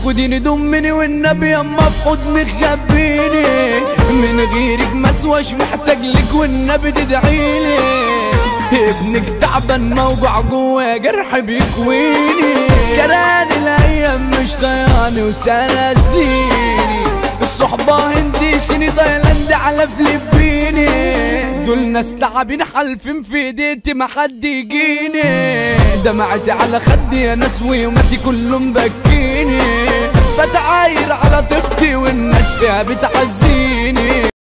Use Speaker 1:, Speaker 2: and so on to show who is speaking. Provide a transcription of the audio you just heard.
Speaker 1: خديني دمني والنبي اما في حضنك خبيني من غيرك مسواش محتاج لك والنبي تدعيلي ابنك تعبان موجوع جوا جرح بيكويني جراني الايام مش طياني وسنة سنيني الصحبة هندي سني تايلاند على فلبيني دول ناس تعبين حالفين في ايديتي ما حد يجيني دمعتي على خدي يا ناس ويوماتي كله مبكيني بتعاير على طيبتي والناس فيها بتعزيني